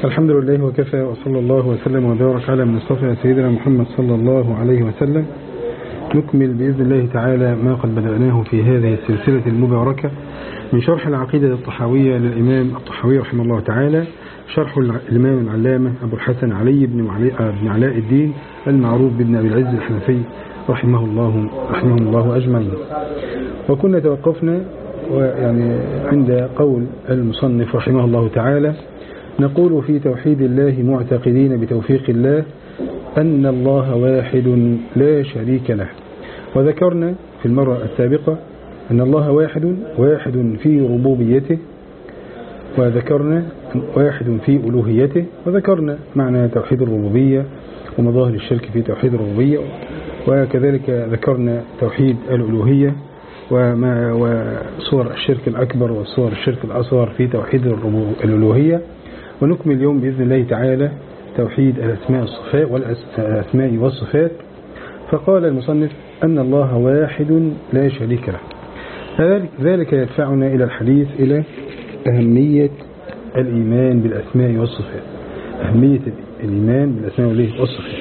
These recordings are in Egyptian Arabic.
الحمد لله وكفى وصلى الله وسلم وبارك على من اصطفى سيدنا محمد صلى الله عليه وسلم نكمل بإذن الله تعالى ما قد بدأناه في هذه السلسلة المباركة من شرح العقيدة الطحاوية للإمام الطحاوي رحمه الله تعالى شرح الإمام العلامة أبو الحسن علي بن, بن علاء الدين المعروف بن أبي العز الحنفي رحمه الله رحمه الله أجمعين وكنا توقفنا ويعني عند قول المصنف رحمه الله تعالى نقول في توحيد الله معتقدين بتوفيق الله أن الله واحد لا شريك له وذكرنا في المرة السابقة أن الله واحد واحد في ربوبيته وذكرنا واحد في ألوهيته وذكرنا معنى توحيد الربوبية ومظاهر الشرك في توحيد الربوبية وكذلك ذكرنا توحيد الألوهية وما وصور الشرك الأكبر وصور الشرك الأصغر في توحيد الألوهية ونكمل اليوم بإذن الله تعالى توحيد الأسماء الصفاء والأسماء والصفات فقال المصنف أن الله واحد لا شريك له ذلك يدفعنا إلى الحديث إلى أهمية الإيمان بالأسماء والصفات أهمية الإيمان بالأسماء والصفات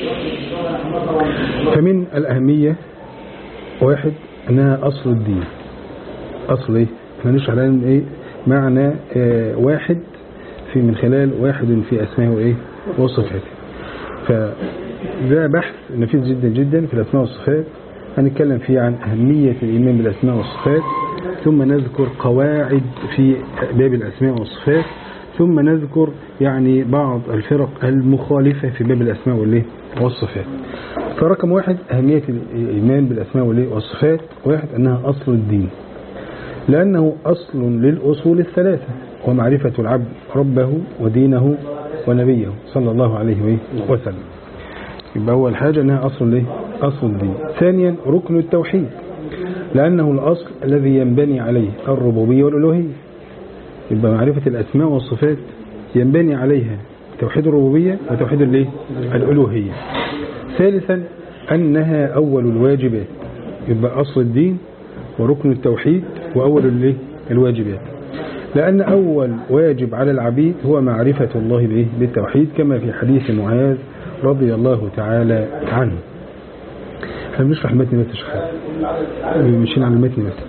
فمن الأهمية واحد أنها أصل الدين أصل إيه؟ احنا نشرح لنا إيه معنى اه واحد في من خلال واحد في أسمائه وإيه وصفاته فده بحث نفيس جدا جدا في الأسماء والصفات هنتكلم فيه عن أهمية الإيمان بالأسماء والصفات ثم نذكر قواعد في باب الأسماء والصفات ثم نذكر يعني بعض الفرق المخالفة في باب الأسماء والإيه والصفات فرقم واحد أهمية الإيمان بالأسماء والصفات واحد أنها أصل الدين لأنه أصل للأصول الثلاثة ومعرفة العبد ربه ودينه ونبيه صلى الله عليه وسلم يبقى أول حاجة أنها أصل ليه؟ أصل الدين ثانيا ركن التوحيد لأنه الأصل الذي ينبني عليه الربوبية والألوهية يبقى معرفة الأسماء والصفات ينبني عليها توحيد الربوبية وتوحيد الايه؟ الألوهية ثالثا أنها أول الواجبات يبقى أصل الدين وركن التوحيد وأول الايه؟ الواجبات لأن أول واجب على العبيد هو معرفة الله به بالتوحيد كما في حديث معاذ رضي الله تعالى عنه احنا بنشرح المتن بس شحال مشينا على المتن بس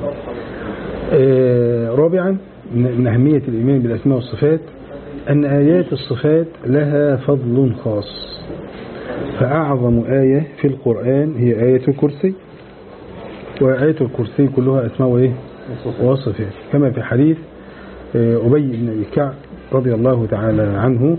آه رابعا من أهمية الإيمان بالأسماء والصفات أن آيات الصفات لها فضل خاص فأعظم آية في القرآن هي آية الكرسي وآية الكرسي كلها أسماء وإيه وصفات كما في حديث أبي بن أبي كعب رضي الله تعالى عنه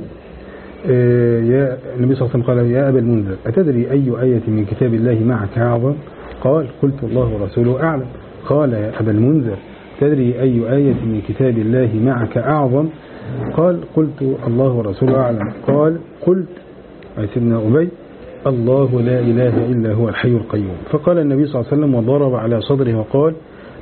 يا النبي صلى الله عليه وسلم قال يا أبا المنذر أتدري أي آية من كتاب الله معك أعظم قال قلت الله ورسوله أعلم قال يا أبا المنذر تدري أي آية من كتاب الله معك أعظم قال قلت الله ورسوله أعلم قال قلت أي سيدنا أبي الله لا إله إلا هو الحي القيوم فقال النبي صلى الله عليه وسلم وضرب على صدره وقال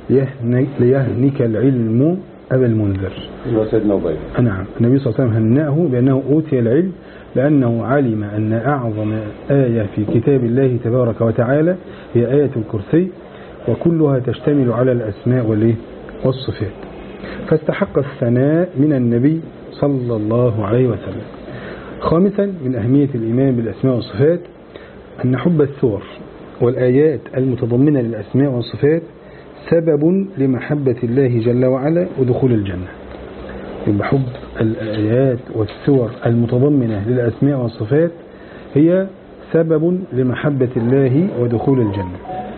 ليهنك العلم أبا المنذر سيدنا أبي نعم النبي صلى الله عليه وسلم هنأه بأنه أوتي العلم لأنه علم أن أعظم آية في كتاب الله تبارك وتعالى هي آية الكرسي وكلها تشتمل على الأسماء والصفات فاستحق الثناء من النبي صلى الله عليه وسلم خامسا من أهمية الإيمان بالأسماء والصفات أن حب الثور والآيات المتضمنة للأسماء والصفات سبب لمحبة الله جل وعلا ودخول الجنة يبقى حب الآيات والسور المتضمنة للأسماء والصفات هي سبب لمحبة الله ودخول الجنة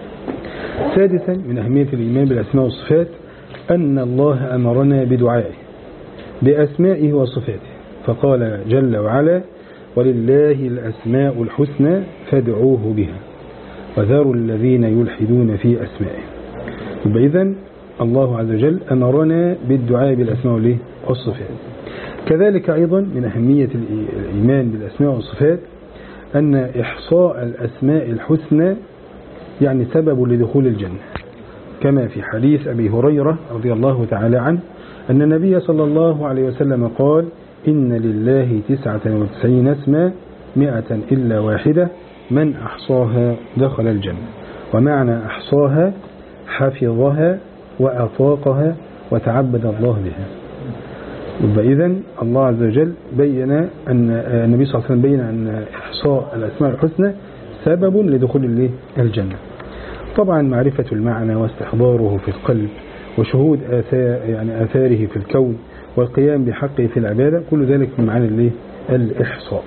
سادسا من أهمية الإيمان بالأسماء والصفات أن الله أمرنا بدعائه بأسمائه وصفاته فقال جل وعلا ولله الأسماء الحسنى فادعوه بها وذروا الذين يلحدون في أسمائه يبقى إذن الله عز وجل أمرنا بالدعاء بالأسماء والصفات كذلك أيضا من أهمية الإيمان بالأسماء والصفات أن إحصاء الأسماء الحسنى يعني سبب لدخول الجنة كما في حديث أبي هريرة رضي الله تعالى عنه أن النبي صلى الله عليه وسلم قال إن لله تسعة وتسعين اسما مئة إلا واحدة من أحصاها دخل الجنة ومعنى أحصاها حفظها وأطاقها وتعبد الله بها يبقى إذا الله عز وجل بين أن النبي صلى الله عليه وسلم بين أن إحصاء الأسماء الحسنى سبب لدخول الايه؟ الجنة طبعا معرفة المعنى واستحضاره في القلب وشهود آثار يعني آثاره في الكون والقيام بحقه في العبادة كل ذلك من معاني الايه؟ الإحصاء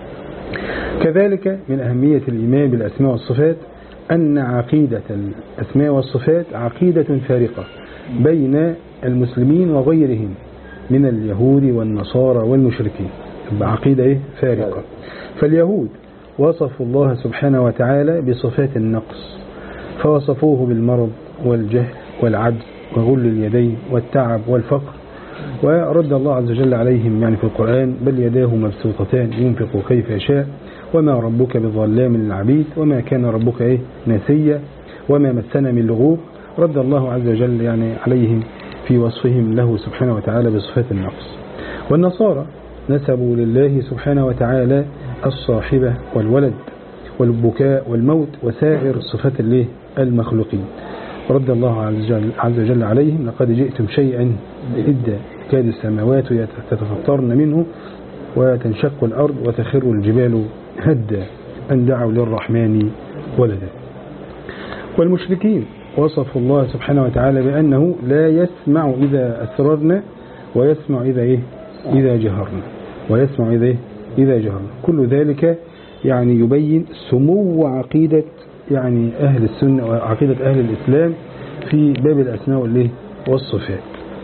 كذلك من أهمية الإيمان بالأسماء والصفات أن عقيدة الأسماء والصفات عقيدة فارقة بين المسلمين وغيرهم من اليهود والنصارى والمشركين عقيدة إيه؟ فارقة فاليهود وصفوا الله سبحانه وتعالى بصفات النقص فوصفوه بالمرض والجهل والعجز وغل اليدين والتعب والفقر ورد الله عز وجل عليهم يعني في القرآن بل يداه مبسوطتان ينفق كيف يشاء وما ربك بظلام للعبيد وما كان ربك إيه نسيا وما مسنا من لغوب رد الله عز وجل يعني عليهم في وصفهم له سبحانه وتعالى بصفات النقص والنصارى نسبوا لله سبحانه وتعالى الصاحبة والولد والبكاء والموت وسائر صفات الله المخلوقين رد الله عز وجل, عز وجل عليهم لقد جئتم شيئا إدا كاد السماوات تتفطرن منه وتنشق الأرض وتخر الجبال هدا أن دعوا للرحمن ولدا والمشركين وصفوا الله سبحانه وتعالى بأنه لا يسمع إذا أسررنا ويسمع إذا إيه إذا جهرنا ويسمع إذا إيه إذا جهرنا كل ذلك يعني يبين سمو عقيدة يعني أهل السنة وعقيدة أهل الإسلام في باب الأسماء والإيه والصفات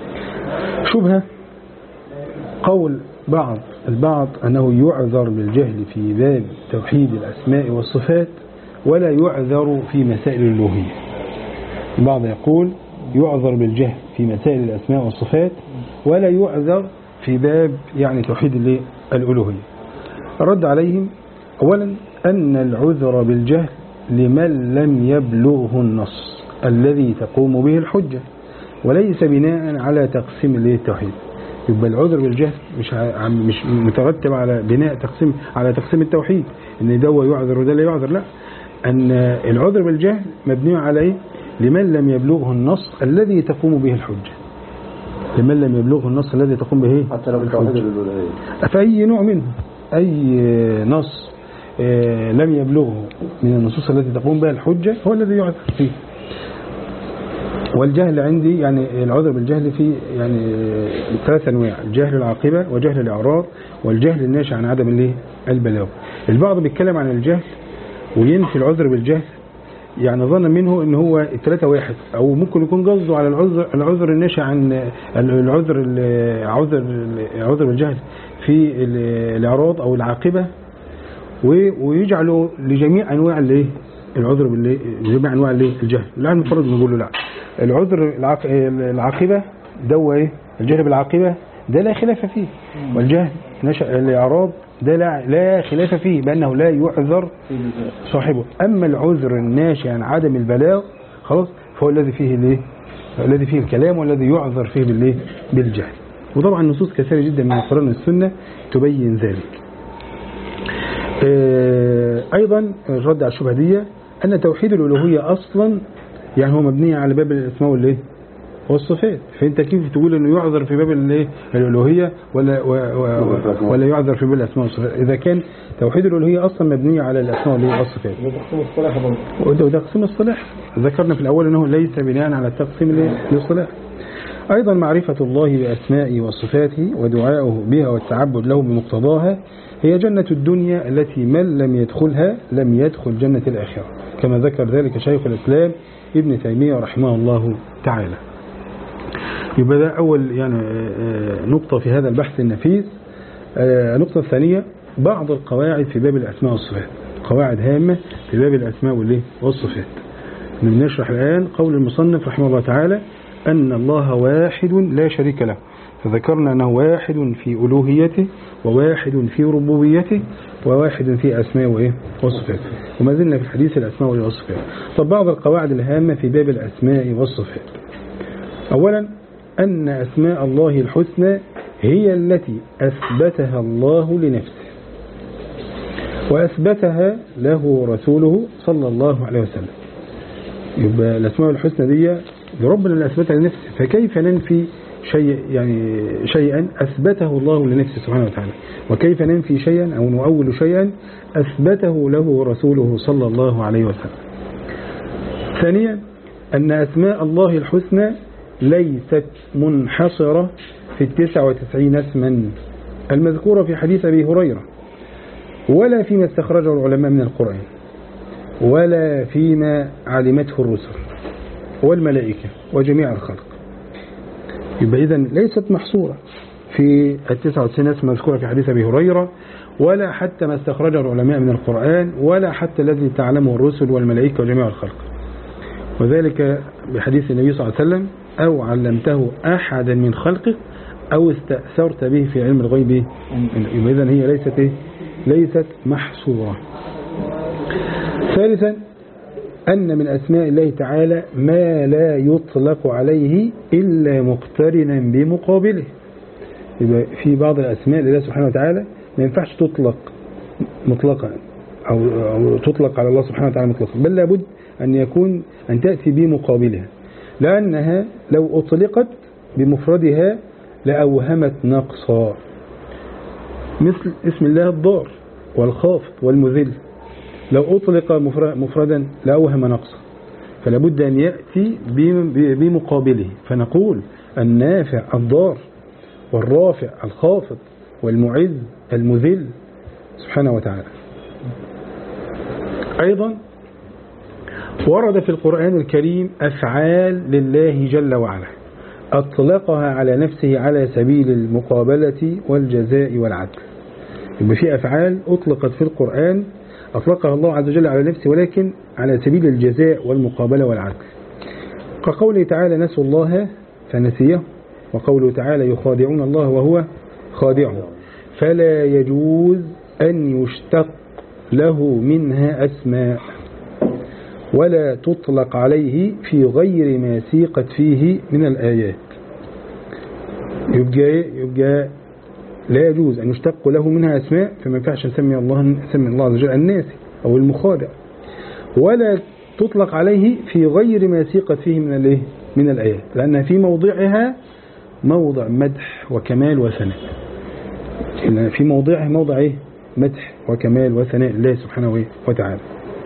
شبهة قول بعض البعض أنه يعذر بالجهل في باب توحيد الأسماء والصفات ولا يعذر في مسائل الألوهية البعض يقول يعذر بالجهل في مسائل الأسماء والصفات ولا يعذر في باب يعني توحيد الألوهية الرد عليهم أولا أن العذر بالجهل لمن لم يبلغه النص الذي تقوم به الحجة وليس بناء على تقسيم التوحيد يبقى العذر بالجهل مش مش مترتب على بناء تقسيم على تقسيم التوحيد ان ده يعذر وده لا يعذر لا ان العذر بالجهل مبني على ايه لمن لم يبلغه النص الذي تقوم به الحجة لمن لم يبلغه النص الذي تقوم به حتى لو التوحيد الالوهيه فأي نوع منه أي نص لم يبلغه من النصوص التي تقوم بها الحجة هو الذي يعذر فيه والجهل عندي يعني العذر بالجهل في يعني ثلاث انواع جهل العاقبة وجهل الاعراض والجهل الناشئ عن عدم الايه البلاغ البعض بيتكلم عن الجهل وينفي العذر بالجهل يعني ظن منه ان هو الثلاثه واحد او ممكن يكون قصده على العذر العذر الناشئ عن العذر العذر العذر بالجهل في الاعراض او العاقبه ويجعله لجميع انواع الايه العذر بالايه جميع انواع الايه الجهل لا المفروض نقول له لا العذر العاقبه ده ايه الجهل بالعاقبه ده لا خلاف فيه والجهل نشأ الاعراض ده لا, لا خلاف فيه بأنه لا يعذر صاحبه أما العذر الناشئ عن عدم البلاغ خلاص فهو الذي فيه الايه الذي فيه الكلام والذي يعذر فيه بالايه بالجهل وطبعا نصوص كثيرة جدا من القرآن والسنة تبين ذلك أيضا الرد على الشبهة دي أن توحيد الألوهية أصلا يعني هو مبني على باب الأسماء والإيه والصفات فانت كيف تقول انه يعذر في باب الايه الالوهيه ولا و و ولا يعذر في باب الاسماء والصفات اذا كان توحيد الالوهيه اصلا مبنيه على الاسماء والصفات تقسيم الصلاح وده تقسيم الصلاح ذكرنا في الاول انه ليس بناء على التقسيم للصلاح ايضا معرفه الله باسمائه وصفاته ودعائه بها والتعبد له بمقتضاها هي جنة الدنيا التي من لم يدخلها لم يدخل جنة الآخرة كما ذكر ذلك شيخ الإسلام ابن تيمية رحمه الله تعالى يبقى ده أول يعني نقطة في هذا البحث النفيس النقطة الثانية بعض القواعد في باب الأسماء والصفات قواعد هامة في باب الأسماء والإيه والصفات بنشرح الآن قول المصنف رحمه الله تعالى أن الله واحد لا شريك له فذكرنا أنه واحد في ألوهيته وواحد في ربوبيته وواحد في أسماء وصفاته وما زلنا في الحديث الأسماء والصفات طب بعض القواعد الهامة في باب الأسماء والصفات أولا أن أسماء الله الحسنى هي التي أثبتها الله لنفسه وأثبتها له رسوله صلى الله عليه وسلم يبقى الأسماء الحسنى دي ربنا اللي أثبتها لنفسه فكيف ننفي شيء يعني شيئا أثبته الله لنفسه سبحانه وتعالى وكيف ننفي شيئا أو نؤول شيئا أثبته له رسوله صلى الله عليه وسلم ثانيا أن أسماء الله الحسنى ليست منحصرة في التسع وتسعين اسما المذكورة في حديث أبي هريرة ولا فيما استخرجه العلماء من القرآن ولا فيما علمته الرسل والملائكة وجميع الخلق يبقى إذن ليست محصورة في التسعة وتسعين اسم مذكورة في حديث أبي هريرة ولا حتى ما استخرجه العلماء من القرآن ولا حتى الذي تعلمه الرسل والملائكة وجميع الخلق وذلك بحديث النبي صلى الله عليه وسلم أو علمته أحدا من خلقك أو استأثرت به في علم الغيب يبقى إذن هي ليست إيه؟ ليست محصورة ثالثا أن من أسماء الله تعالى ما لا يطلق عليه إلا مقترنا بمقابله يبقى في بعض الأسماء لله سبحانه وتعالى ما ينفعش تطلق مطلقا أو, أو تطلق على الله سبحانه وتعالى مطلقا بل لابد أن يكون أن تأتي بمقابلها لأنها لو أطلقت بمفردها لأوهمت نقصا مثل اسم الله الضار والخافض والمذل لو أطلق مفردا لأوهم نقصا فلا بد أن يأتي بمقابله فنقول النافع الضار والرافع الخافض والمعز المذل سبحانه وتعالى أيضا ورد في القرآن الكريم أفعال لله جل وعلا أطلقها على نفسه على سبيل المقابلة والجزاء والعدل يبقى في أفعال أطلقت في القرآن أطلقها الله عز وجل على نفسه ولكن على سبيل الجزاء والمقابلة والعدل كقوله تعالى نسوا الله فنسيه وقوله تعالى يخادعون الله وهو خادعه فلا يجوز أن يشتق له منها أسماء ولا تطلق عليه في غير ما سيقت فيه من الآيات يبقى, يبقى لا يجوز أن يشتق له منها أسماء فما ينفعش نسمي الله نسمي الله عز وجل الناسي أو المخادع ولا تطلق عليه في غير ما سيقت فيه من الايه من الآيات لأن في موضعها موضع مدح وكمال وثناء إن في موضعها موضع إيه مدح وكمال وثناء الله سبحانه وتعالى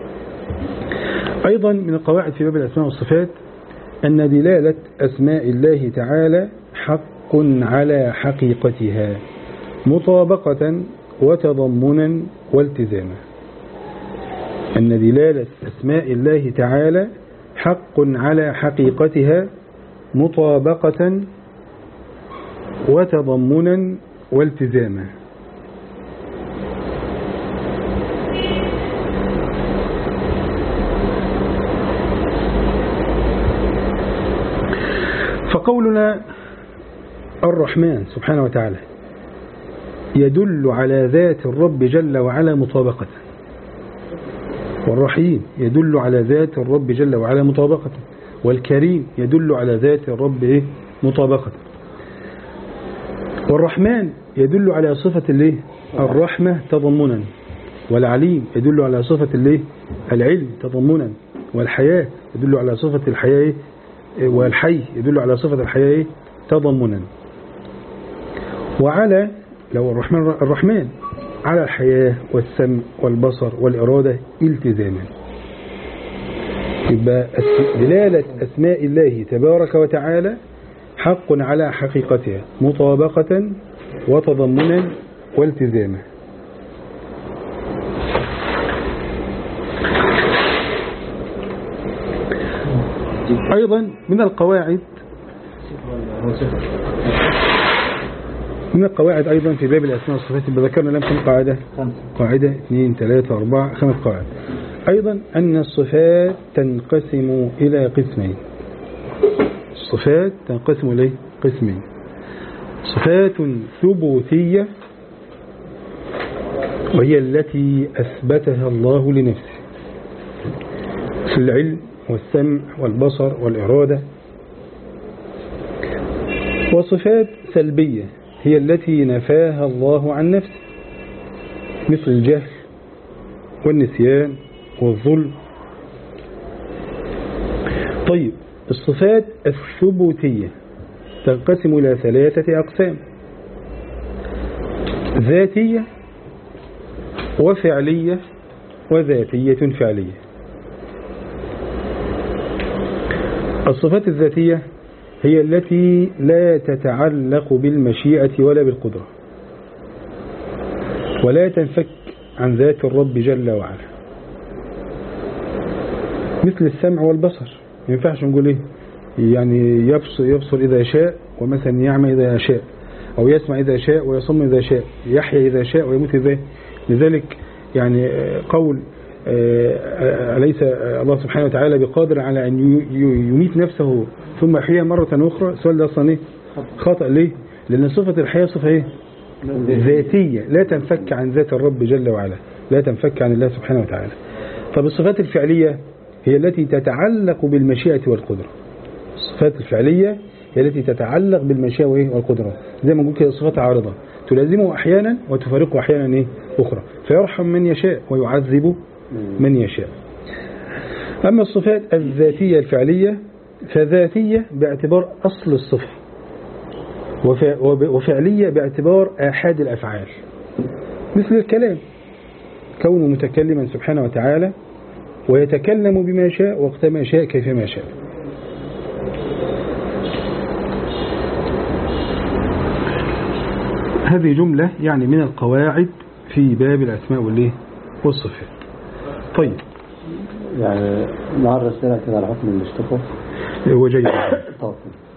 أيضا من القواعد في باب الأسماء والصفات أن دلالة أسماء الله تعالى حق على حقيقتها مطابقة وتضمنا والتزاما أن دلالة أسماء الله تعالى حق على حقيقتها مطابقة وتضمنا والتزاما فقولنا الرحمن سبحانه وتعالى يدل على ذات الرب جل وعلا مطابقة والرحيم يدل على ذات الرب جل وعلا مطابقة والكريم يدل على ذات الرب مطابقة والرحمن يدل على صفة الايه الرحمة تضمنا والعليم يدل على صفة الايه العلم تضمنا والحياة يدل على صفة الحياة والحي يدل على صفة الحياة تضمنا وعلى لو الرحمن الرحمن على الحياة والسمع والبصر والإرادة التزاما يبقى دلالة أسماء الله تبارك وتعالى حق على حقيقتها مطابقة وتضمنا والتزاما أيضا من القواعد من القواعد أيضا في باب الأسماء والصفات ذكرنا لم كم قاعدة قاعدة 2 3 4 خمس قواعد أيضا أن الصفات تنقسم إلى قسمين الصفات تنقسم إلى قسمين صفات ثبوتية وهي التي أثبتها الله لنفسه في العلم والسمع والبصر والإرادة وصفات سلبية هي التي نفاها الله عن نفسه مثل الجهل والنسيان والظلم طيب الصفات الثبوتية تنقسم إلى ثلاثة أقسام ذاتية وفعلية وذاتية فعلية الصفات الذاتية هي التي لا تتعلق بالمشيئة ولا بالقدرة ولا تنفك عن ذات الرب جل وعلا مثل السمع والبصر ما ينفعش نقول ايه يعني يبصر, يبصر إذا شاء ومثلا يعمى إذا شاء أو يسمع إذا شاء ويصم إذا شاء يحيا إذا شاء ويموت إذا لذلك يعني قول أليس الله سبحانه وتعالى بقادر على أن يميت نفسه ثم يحييها مرة أخرى السؤال ده أصلا إيه خطأ ليه لأن صفة الحياة صفة إيه ذاتية لا تنفك عن ذات الرب جل وعلا لا تنفك عن الله سبحانه وتعالى طب الصفات الفعلية هي التي تتعلق بالمشيئة والقدرة الصفات الفعلية هي التي تتعلق بالمشيئة والقدرة زي ما نقول كده صفات عارضة تلازمه أحيانا وتفارقه أحيانا إيه أخرى فيرحم من يشاء ويعذب من يشاء أما الصفات الذاتية الفعلية فذاتية باعتبار أصل الصفة وفعلية باعتبار آحاد الأفعال مثل الكلام كونه متكلما سبحانه وتعالى ويتكلم بما شاء وقت ما شاء كيفما شاء هذه جملة يعني من القواعد في باب الأسماء والإيه والصفات طيب يعني مع الرسالة كده على حكم الاشتقاق هو جيد طب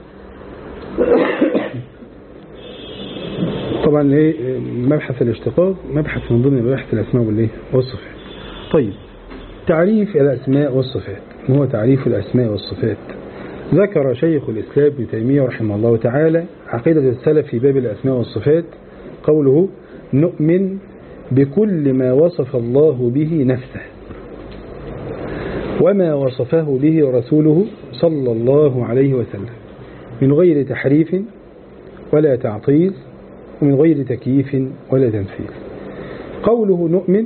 طبعا ايه مبحث الاشتقاق مبحث من ضمن مباحث الأسماء والإيه والصفات طيب تعريف الأسماء والصفات ما هو تعريف الأسماء والصفات ذكر شيخ الإسلام ابن تيمية رحمه الله تعالى عقيدة السلف في باب الأسماء والصفات قوله نؤمن بكل ما وصف الله به نفسه وما وصفه به رسوله صلى الله عليه وسلم من غير تحريف ولا تعطيل ومن غير تكييف ولا تمثيل قوله نؤمن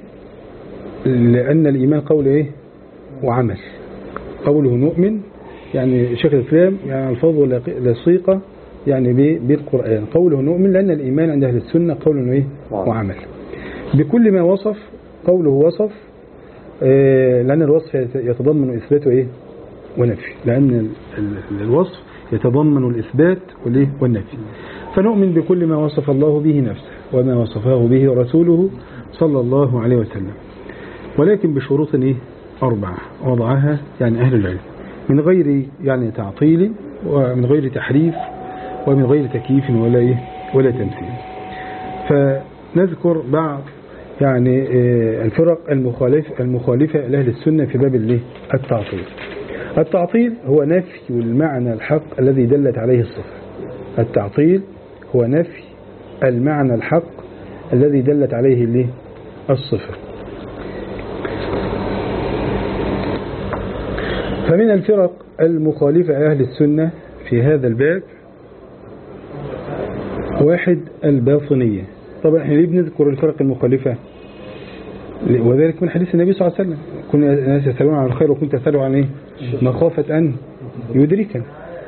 لأن الإيمان قول إيه وعمل قوله نؤمن يعني شيخ الإسلام يعني الفاظ لصيقة يعني بالقرآن قوله نؤمن لأن الإيمان عند أهل السنة قول إيه وعمل بكل ما وصف قوله وصف لأن الوصف يتضمن إثباته إيه ونفي لأن الوصف يتضمن الإثبات والنفي فنؤمن بكل ما وصف الله به نفسه وما وصفه به رسوله صلى الله عليه وسلم ولكن بشروط إيه أربعة وضعها يعني أهل العلم من غير يعني تعطيل ومن غير تحريف ومن غير تكييف ولا إيه ولا تمثيل فنذكر بعض يعني الفرق المخالفة المخالفة لأهل السنة في باب الايه التعطيل التعطيل هو نفي المعنى الحق الذي دلت عليه الصفة التعطيل هو نفي المعنى الحق الذي دلت عليه الايه الصفة فمن الفرق المخالفة لأهل السنة في هذا الباب واحد الباطنية طبعا احنا ليه بنذكر الفرق المخالفة وذلك من حديث النبي صلى الله عليه وسلم كنا الناس يسألون عن الخير وكنت أسألوا عن ايه مخافة أن يدركنا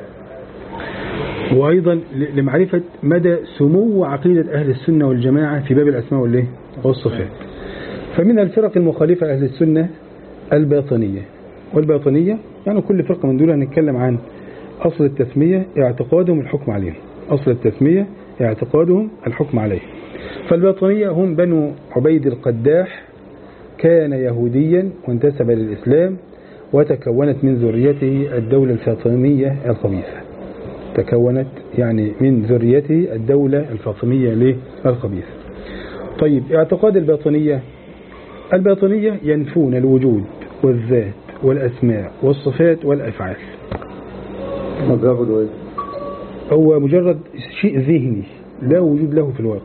وأيضا لمعرفة مدى سمو عقيدة أهل السنة والجماعة في باب الأسماء والإيه والصفات فمن الفرق المخالفة أهل السنة الباطنية والباطنية يعني كل فرقة من دول هنتكلم عن أصل التسمية اعتقادهم الحكم عليهم أصل التسمية اعتقادهم الحكم عليه فالباطنية هم بنو عبيد القداح كان يهوديا وانتسب للإسلام وتكونت من ذريته الدولة الفاطمية الخبيثة تكونت يعني من ذريته الدولة الفاطمية الخبيثة طيب اعتقاد الباطنية الباطنية ينفون الوجود والذات والأسماء والصفات والأفعال ما بياخدوا ايه هو مجرد شيء ذهني لا وجود له في الواقع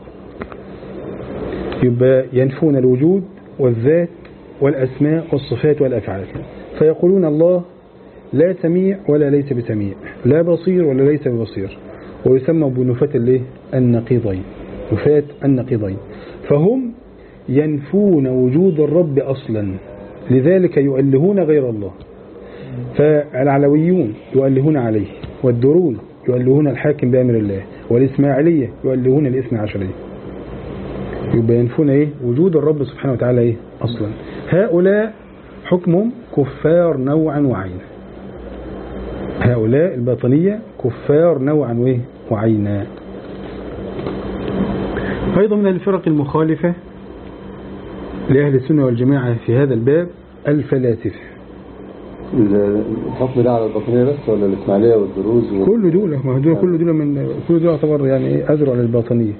يبقى ينفون الوجود والذات والأسماء والصفات والأفعال فيقولون الله لا سميع ولا ليس بسميع لا بصير ولا ليس ببصير ويسمى بنفاة الايه النقيضين نفاة النقيضين فهم ينفون وجود الرب أصلا لذلك يؤلهون غير الله فالعلويون يؤلهون عليه والدرون يؤلهون الحاكم بأمر الله والإسماعيلية يؤلهون الاثنى عشرية يبقى ينفون إيه وجود الرب سبحانه وتعالى إيه أصلا هؤلاء حكمهم كفار نوعا وعينا هؤلاء الباطنية كفار نوعا وإيه وعينا أيضا من الفرق المخالفة لأهل السنة والجماعة في هذا الباب الفلاسفة الحكم ده على البطنية بس ولا الإسماعيلية والدروز وال... كل دول ما هو دول كل دول من كل دول يعتبر يعني ايه أزرع للباطنية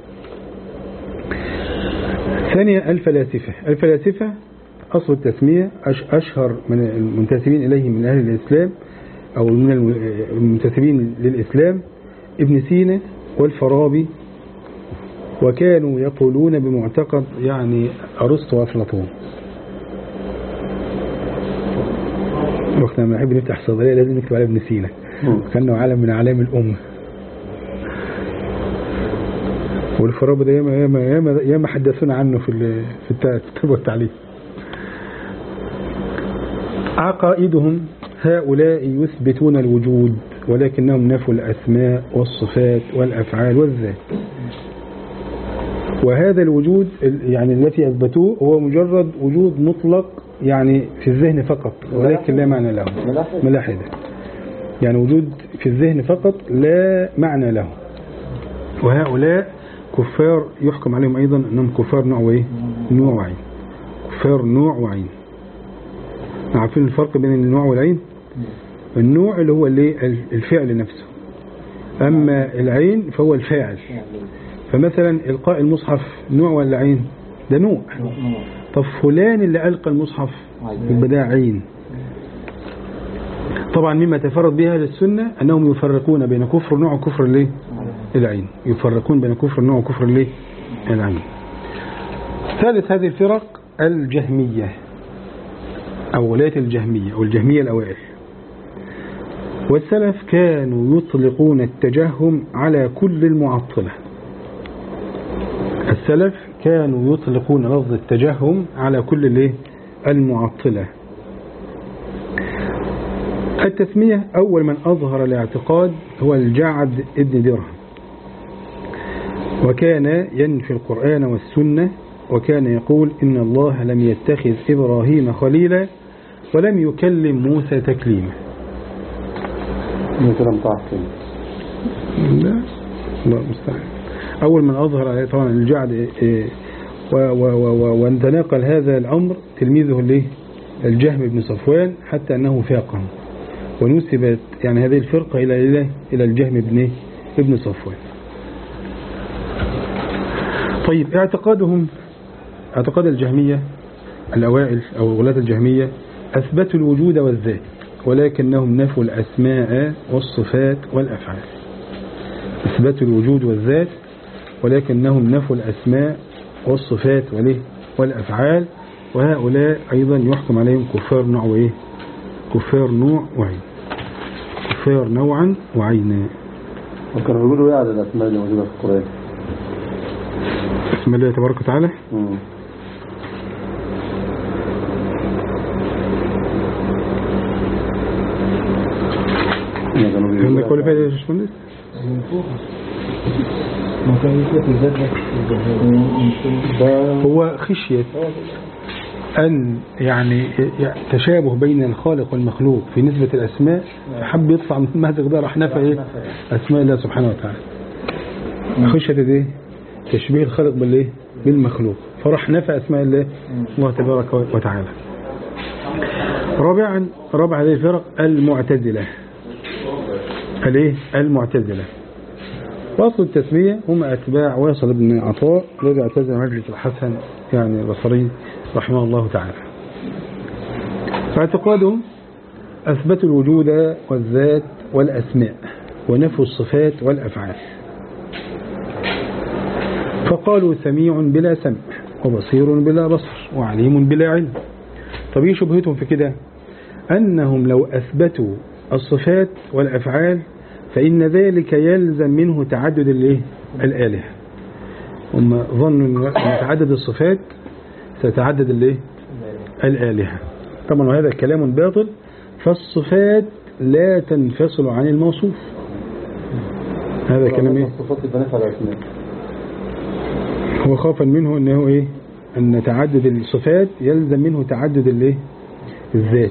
ثانيا الفلاسفة الفلاسفة أصل التسمية أش- أشهر من المنتسبين إليه من أهل الإسلام أو من الم- المنتسبين للإسلام ابن سينا والفارابي وكانوا يقولون بمعتقد يعني أرسطو وأفلاطون وقت لما نحب نفتح صيدلية لازم نكتب على ابن سينا مم. كأنه علم من أعلام الأمة والفارابي ده ياما ياما ياما ياما حدثونا عنه في ال- في الكتاب والتعليم عقائدهم هؤلاء يثبتون الوجود ولكنهم نفوا الأسماء والصفات والأفعال والذات وهذا الوجود ال- يعني التي أثبتوه هو مجرد وجود مطلق يعني في الذهن فقط ولكن لا معنى له ملاحظ ملاحدة يعني وجود في الذهن فقط لا معنى له وهؤلاء كفار يحكم عليهم أيضا أنهم كفار نوع وإيه؟ نوع وعين كفار نوع وعين عارفين الفرق بين النوع والعين النوع اللي هو اللي الفعل نفسه أما العين فهو الفاعل فمثلا إلقاء المصحف نوع ولا عين ده نوع طب فلان اللي ألقى المصحف يبقى ده عين طبعا مما تفرد بها أهل السنة أنهم يفرقون بين كفر النوع وكفر الايه العين يفرقون بين كفر النوع وكفر الايه العين ثالث هذه الفرق الجهمية أو ولاية الجهمية أو الجهمية الأوائل والسلف كانوا يطلقون التجهم على كل المعطلة السلف كانوا يطلقون لفظ التجهم على كل الايه المعطلة التسمية أول من أظهر الاعتقاد هو الجعد ابن درهم وكان ينفي القرآن والسنة وكان يقول إن الله لم يتخذ إبراهيم خليلا ولم يكلم موسى تكليما ممكن أمطعك كده لا لا مستحيل أول من أظهر طبعا الجعد إيه، و- و- و- و- وتناقل هذا الأمر تلميذه اللي الجهم بن صفوان حتى أنه فاقه ونسبت يعني هذه الفرقة إلى إلى إلى الجهم بن إيه؟ ابن صفوان طيب اعتقادهم اعتقاد الجهمية الأوائل أو ولاة الجهمية أثبتوا الوجود والذات ولكنهم نفوا الأسماء والصفات والأفعال إثبات الوجود والذات ولكنهم نفوا الأسماء والصفات والإيه والأفعال وهؤلاء أيضا يحكم عليهم كفار نوع وإيه كفار نوع وعين كفار نوعا وعينا وكانوا بيقولوا إيه على الأسماء اللي موجودة في القرآن بسم الله تبارك وتعالى مم. ما كانوا بيقولوا عندك كل فايدة يا باشمهندس ما كان يثبت الذات بس ده هو خشية أن يعني تشابه بين الخالق والمخلوق في نسبة الأسماء حب يطلع من المهزق ده راح نفى إيه أسماء الله سبحانه وتعالى خشية إيه تشبيه الخالق بالإيه بالمخلوق فراح نفى أسماء الله الله تبارك وتعالى رابعا رابع هذه الفرق المعتزلة الايه المعتزلة واصل التسمية هم أتباع واصل بن عطاء الذي اعتزل مجلس الحسن يعني البصري رحمه الله تعالى فاعتقادهم أثبتوا الوجود والذات والأسماء ونفوا الصفات والأفعال فقالوا سميع بلا سمع وبصير بلا بصر وعليم بلا علم طب ايه شبهتهم في كده أنهم لو أثبتوا الصفات والأفعال فإن ذلك يلزم منه تعدد الايه الآلهة هم ظنوا أن تعدد الصفات ستعدد الايه الآلهة طبعا وهذا كلام باطل فالصفات لا تنفصل عن الموصوف هذا كلام ايه الصفات يبقى نفع الاسماء هو خوفا منه انه ايه ان تعدد الصفات يلزم منه تعدد الايه الذات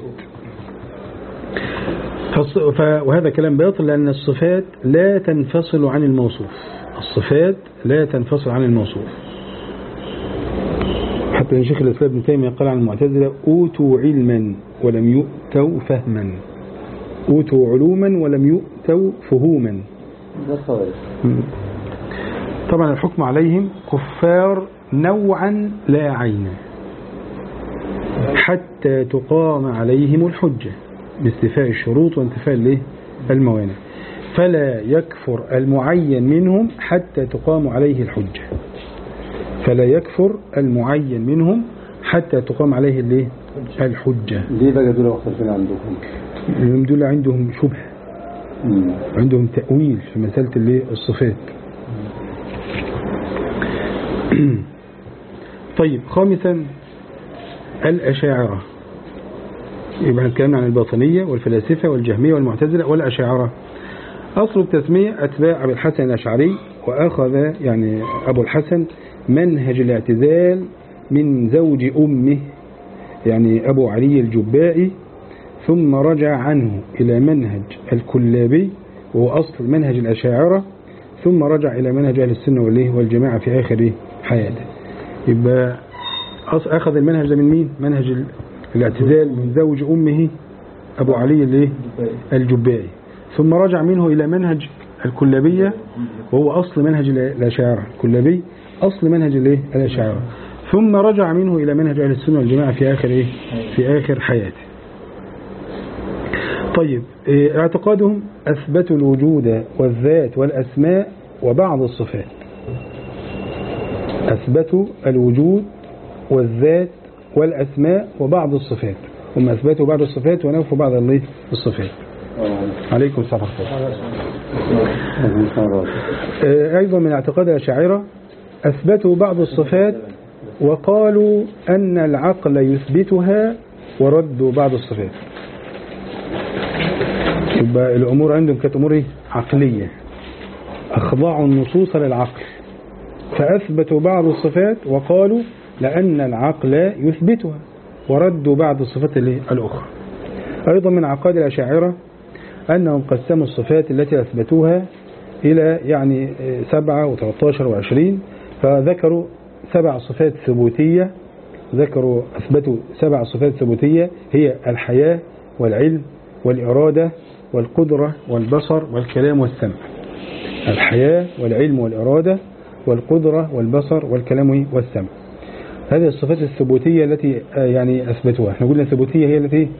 فالص- ف- وهذا كلام باطل لأن الصفات لا تنفصل عن الموصوف الصفات لا تنفصل عن الموصوف حتى شيخ الإسلام ابن تيمية قال عن المعتزلة أوتوا علما ولم يؤتوا فهما أوتوا علوما ولم يؤتوا فهوما ده الخوارج طبعا الحكم عليهم كفار نوعا لا عينا حتى تقام عليهم الحجة باستيفاء الشروط وانتفاء الايه؟ الموانع فلا يكفر المعين منهم حتى تقام عليه الحجة فلا يكفر المعين منهم حتى تقام عليه الايه؟ الحجة ليه بقى دول مختلفين عندكم؟ لأنهم دول عندهم شبهة مم. عندهم تأويل في مسألة الايه؟ الصفات طيب خامسا الأشاعرة يبقى هنتكلم عن الباطنية والفلاسفة والجهمية والمعتزلة والأشاعرة أصل التسمية أتباع أبي الحسن الأشعري وأخذ يعني أبو الحسن منهج الاعتزال من زوج أمه يعني أبو علي الجبائي ثم رجع عنه إلى منهج الكلابي وهو أصل منهج الأشاعرة ثم رجع إلى منهج أهل السنة والإيه والجماعة في آخر حياته يبقى أص- أخذ المنهج ده من مين؟ منهج ال- الاعتزال من زوج أمه أبو علي الإيه؟ الجبائي ثم رجع منه إلى منهج الكلابية وهو أصل منهج ال- الأشاعرة الكلابي أصل منهج الإيه؟ الأشاعرة ثم رجع منه إلى منهج أهل السنة والجماعة في آخر إيه؟ في آخر حياته طيب إيه، اعتقادهم أثبتوا الوجود والذات والأسماء وبعض الصفات أثبتوا الوجود والذات والأسماء وبعض الصفات هم أثبتوا بعض الصفات ونفوا بعض الايه؟ الصفات عليكم السلام ورحمة الله آه، أيضا من اعتقاد الأشاعرة أثبتوا بعض الصفات وقالوا أن العقل يثبتها وردوا بعض الصفات يبقى الأمور عندهم كانت أمور إيه؟ عقلية أخضعوا النصوص للعقل فأثبتوا بعض الصفات وقالوا لأن العقل يثبتها وردوا بعض الصفات الإيه؟ الأخرى أيضا من عقائد الأشاعرة أنهم قسموا الصفات التي أثبتوها إلى يعني سبعة وثلاثة وعشرين فذكروا سبع صفات ثبوتية ذكروا أثبتوا سبع صفات ثبوتية هي الحياة والعلم والإرادة والقدرة والبصر والكلام والسمع الحياة والعلم والإرادة والقدرة والبصر والكلام والسمع هذه الصفات الثبوتية التي آه، يعني أثبتوها احنا قلنا الثبوتية هي التي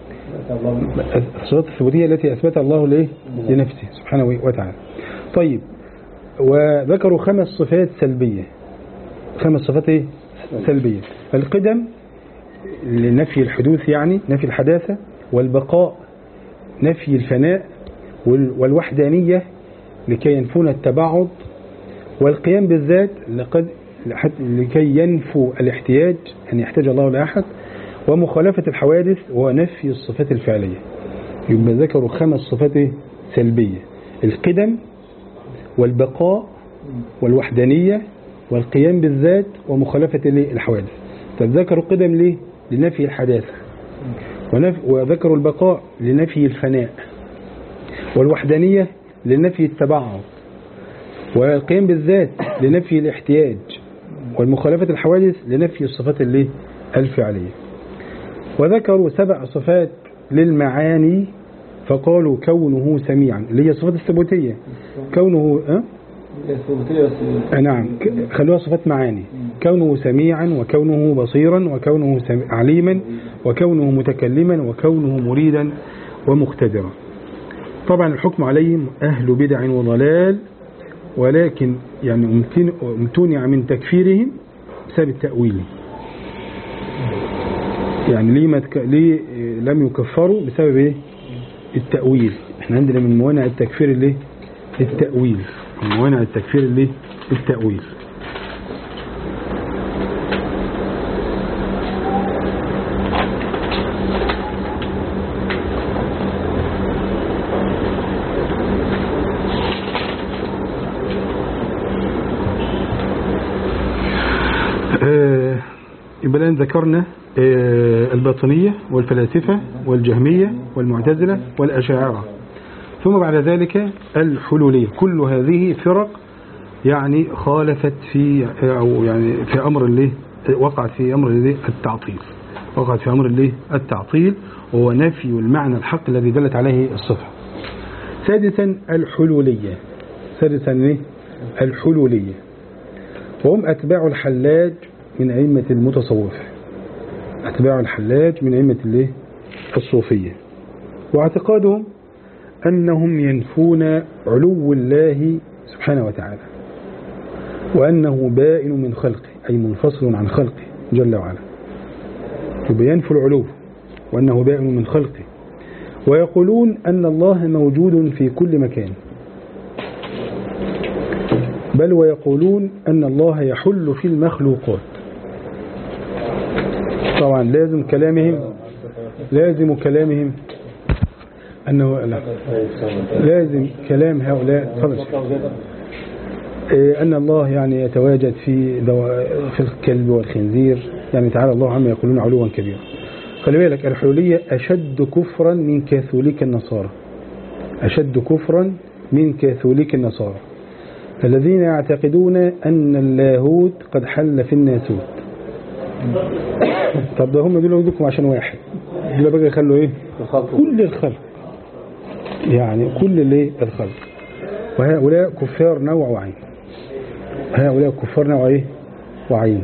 الصفات الثبوتية التي أثبتها الله ليه لنفسه سبحانه وتعالى طيب وذكروا خمس صفات سلبية خمس صفات إيه؟ سلبية القدم لنفي الحدوث يعني نفي الحداثة والبقاء نفي الفناء وال- والوحدانية لكي ينفون التباعد والقيام بالذات لقد لحد- لكي ينفوا الاحتياج أن يحتاج الله لأحد ومخالفة الحوادث ونفي الصفات الفعلية يبقى ذكروا خمس صفات إيه؟ سلبية القدم والبقاء والوحدانية والقيام بالذات ومخالفة الإيه؟ الحوادث طب ذكروا القدم ليه؟ لنفي الحداثة ونف... وذكروا البقاء لنفي الفناء والوحدانية لنفي التبعض والقيام بالذات لنفي الاحتياج والمخالفة الحوادث لنفي الصفات اللي الفعلية وذكروا سبع صفات للمعاني فقالوا كونه سميعا اللي هي الصفات الثبوتية كونه أه؟ الثبوتية بس آه، نعم ك- خلوها صفات معاني كونه سميعا وكونه بصيرا وكونه سم- عليما وكونه متكلما وكونه مريدا ومقتدرا طبعا الحكم عليهم أهل بدع وضلال ولكن يعني امتن- امتنع من تكفيرهم بسبب التأويل يعني ليه, ما تك... ليه آه، لم يكفروا بسبب ايه التأويل احنا عندنا من موانع التكفير الايه التأويل من موانع التكفير الايه التأويل آه، يبقى الآن ذكرنا آه، الباطنية والفلاسفة والجهمية والمعتزلة والأشاعرة ثم بعد ذلك الحلولية كل هذه فرق يعني خالفت في أو يعني في أمر اللي وقعت في أمر اللي التعطيل وقعت في أمر اللي التعطيل وهو نفي المعنى الحق الذي دلت عليه الصفة سادسا الحلولية سادسا إيه؟ الحلولية وهم أتباع الحلاج من أئمة المتصوفة أتباع الحلاج من أئمة الايه؟ الصوفية واعتقادهم أنهم ينفون علو الله سبحانه وتعالى وأنه بائن من خلقه أي منفصل عن خلقه جل وعلا يبقى ينفي العلو وأنه بائن من خلقه ويقولون أن الله موجود في كل مكان بل ويقولون أن الله يحل في المخلوقات طبعا لازم كلامهم لازم كلامهم أنه لا لازم كلام هؤلاء تفضل يا شيخ. إيه، أن الله يعني يتواجد في دو... في الكلب والخنزير يعني تعالى الله عما يقولون علوا كبيرا خلي بالك الحلولية أشد كفرا من كاثوليك النصارى أشد كفرا من كاثوليك النصارى الذين يعتقدون أن اللاهوت قد حل في الناسوت طب ده هم دول يودكم عشان واحد دول بقى يخلوا ايه كل الخلق يعني كل الايه الخلق وهؤلاء كفار نوع وعين هؤلاء كفار نوع ايه وعين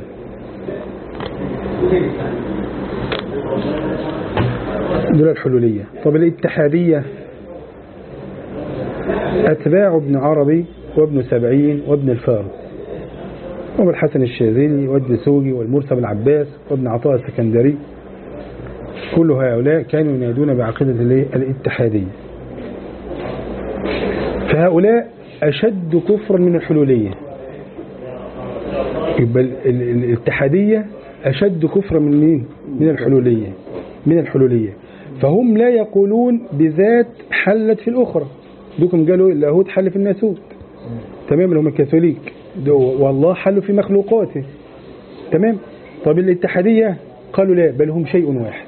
دول الحلولية طب الاتحادية أتباع ابن عربي وابن سبعين وابن الفارض وابن الحسن الشاذلي وابن سوجي والمرسى بن عباس وابن عطاء السكندري كل هؤلاء كانوا ينادون بعقيدة الايه؟ الاتحادية فهؤلاء أشد كفرا من الحلولية يبقى ال- ال- الاتحادية أشد كفرا من مين؟ من الحلولية من الحلولية فهم لا يقولون بذات حلت في الأخرى دوكم قالوا اللاهوت حل في الناسوت تمام اللي هم الكاثوليك دو والله حل في مخلوقاته تمام طب الاتحادية قالوا لا بل هم شيء واحد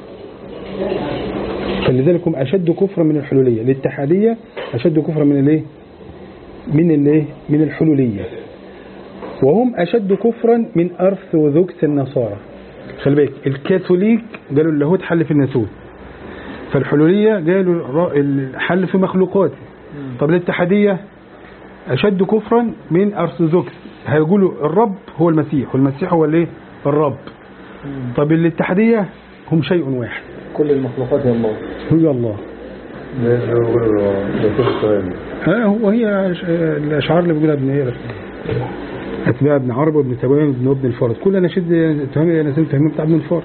فلذلك هم أشد كفرا من الحلولية الاتحادية أشد كفرا من الايه من الايه من الحلولية وهم أشد كفرا من أرثوذكس النصارى خلي بالك الكاثوليك قالوا اللاهوت حل في الناسوت فالحلولية قالوا الر- الحل في مخلوقاته طب الاتحادية أشد كفرا من أرثوذكس هيقولوا الرب هو المسيح والمسيح هو الايه الرب طب الاتحادية هم شيء واحد كل المخلوقات هي الله هو الله ها هو هي أش- الأشعار اللي بيقولها ابن ايه أتباع ابن عرب وابن تمام وابن ابن الفارض كل نشد تهم أنا سمعت تهم بتاع ابن الفارض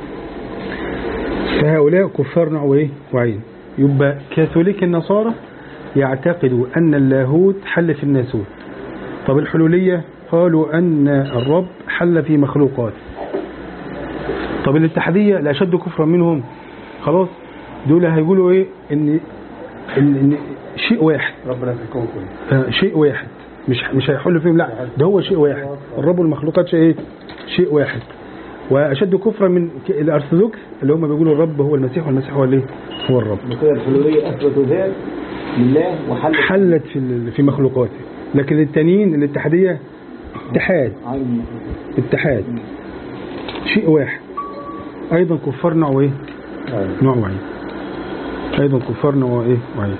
فهؤلاء كفار نوع ايه وعين يبقى كاثوليك النصارى يعتقدوا أن اللاهوت حل في الناسوت طب الحلولية قالوا أن الرب حل في مخلوقات طب الاتحادية الأشد كفرا منهم خلاص دول هيقولوا ايه ان ان, إن شيء واحد ربنا في الكون كله آه، شيء واحد مش مش هيحل فيهم لا ده هو شيء واحد الرب والمخلوقات شيء ايه شيء واحد واشد كفرا من ك- الارثوذكس اللي هم بيقولوا الرب هو المسيح والمسيح هو الايه هو الرب كده الحلولية أثبتوا ذات لله وحل حلت في ال- في مخلوقاته لكن التانيين الاتحاديه اتحاد عين المخلوقات. اتحاد شيء واحد ايضا كفار نوع ايه نوع وعين ايضا كفار نوع ايه وعين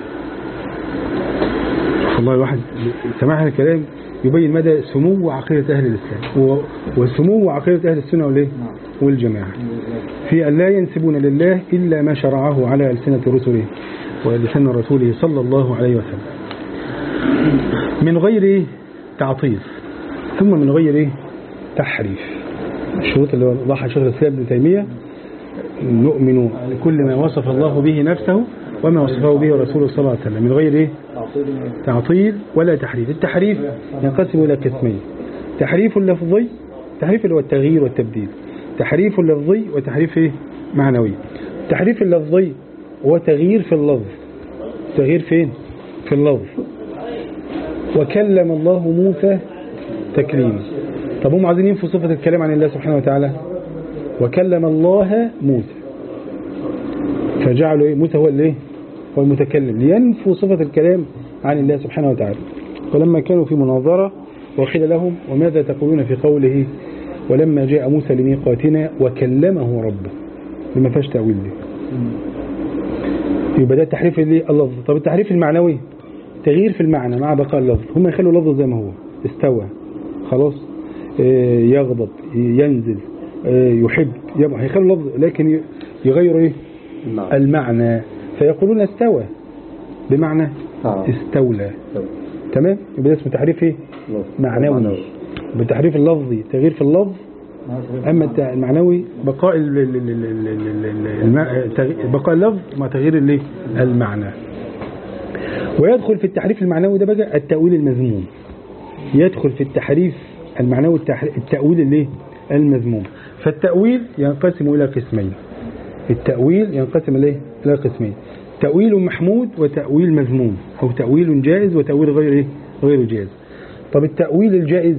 والله الواحد سمع هذا الكلام يبين مدى سمو عقيدة أهل الإسلام و- وسمو عقيدة أهل السنة والإيه؟ والجماعة في أن لا ينسبون لله إلا ما شرعه على ألسنة رسله ولسان رسوله صلى الله عليه وسلم من غير تعطيل ثم من غير تحريف الشروط اللي وضحها شيخ الإسلام ابن تيمية نؤمن بكل ما وصف الله به نفسه وما وصفه به رسوله صلى الله عليه وسلم من غير إيه؟ تعطيل تعطيل ولا تحريف التحريف ينقسم إلى قسمين تحريف لفظي تحريف اللي هو التغيير والتبديل تحريف لفظي وتحريف إيه؟ معنوي التحريف اللفظي هو تغيير في اللفظ تغيير فين في اللفظ وكلم الله موسى تكليما طب هم عايزين ينفوا صفة الكلام عن الله سبحانه وتعالى وكلم الله موسى فجعلوا إيه؟ موسى هو الايه هو المتكلم لينفوا صفة الكلام عن الله سبحانه وتعالى فلما كانوا في مناظرة وقيل لهم وماذا تقولون في قوله ولما جاء موسى لميقاتنا وكلمه ربه لما فيهاش تأويل دي يبقى ده التحريف اللي اللفظ طب التحريف المعنوي تغيير في المعنى مع بقاء اللفظ هم يخلوا اللفظ زي ما هو استوى خلاص آه، يغضب ينزل آه، يحب يبقى هيخلوا اللفظ لكن يغيروا ايه نعم المعنى فيقولون استوى بمعنى آه. استولى طب. تمام يبقى ده اسمه تحريف ايه خلاص. معنوي بالتحريف اللفظي تغيير في اللفظ اما الت- المعنوي بقاء ال- ال- ال- ال- ال- ال- ال- الم- تغ- بقاء اللفظ مع تغيير الايه المعنى ويدخل في التحريف المعنوي ده بقى التأويل المذموم يدخل في التحريف المعنوي التح- التأويل الايه المذموم فالتأويل ينقسم إلى قسمين التأويل ينقسم إليه إلى قسمين تأويل محمود وتأويل مذموم أو تأويل جائز وتأويل غير إيه؟ غير جائز طب التأويل الجائز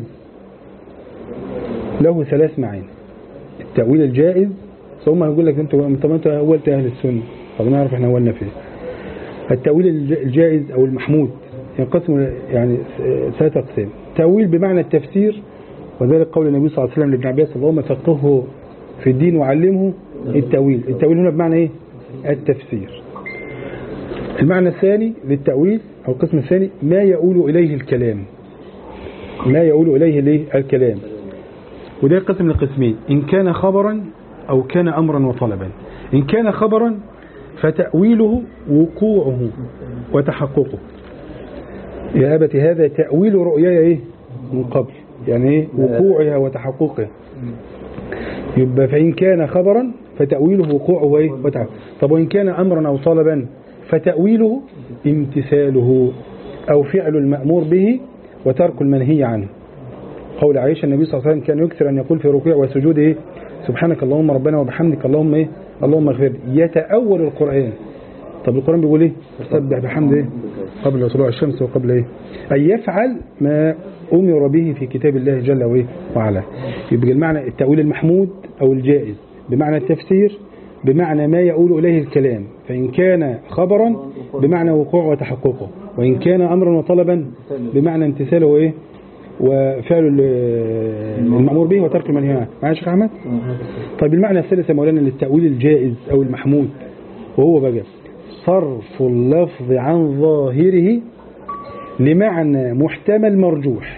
له ثلاث معاني التأويل الجائز ثم هيقول لك انت طب انت اولت اهل السنه طب نعرف احنا اولنا فين التأويل الج- الجائز او المحمود ينقسم إلى يعني ثلاثة اقسام تأويل بمعنى التفسير وذلك قول النبي صلى الله عليه وسلم لابن عباس اللهم فقهه في الدين وعلمه التأويل التأويل هنا بمعنى ايه التفسير المعنى الثاني للتأويل او القسم الثاني ما يؤول اليه الكلام ما يؤول اليه الايه الكلام وده قسم لقسمين إن كان خبرا أو كان أمرا وطلبا إن كان خبرا فتأويله وقوعه وتحققه يا أبت هذا تأويل رؤياي إيه من قبل يعني إيه وقوعها وتحققها يبقى فإن كان خبرا فتأويله وقوعه إيه وتحققه طب وإن كان أمرا أو طلبا فتأويله امتثاله أو فعل المأمور به وترك المنهي عنه قول عائشة النبي صلى الله عليه وسلم كان يكثر أن يقول في ركوع وسجود إيه سبحانك اللهم ربنا وبحمدك اللهم إيه اللهم اغفر لي. يتأول القرآن طب القرآن بيقول إيه سبح بحمد إيه قبل طلوع الشمس وقبل إيه أن يفعل ما أمر به في كتاب الله جل وإيه وعلا يبقى المعنى التأويل المحمود أو الجائز بمعنى التفسير بمعنى ما يؤول إليه الكلام فإن كان خبرا بمعنى وقوع وتحققه وإن كان أمرا وطلبا بمعنى امتثاله إيه وفعل ال- المأمور به وترك المنهي عنه معايا يا شيخ أحمد طيب المعنى الثالث يا مولانا للتأويل الجائز أو المحمود وهو بقى صرف اللفظ عن ظاهره لمعنى محتمل مرجوح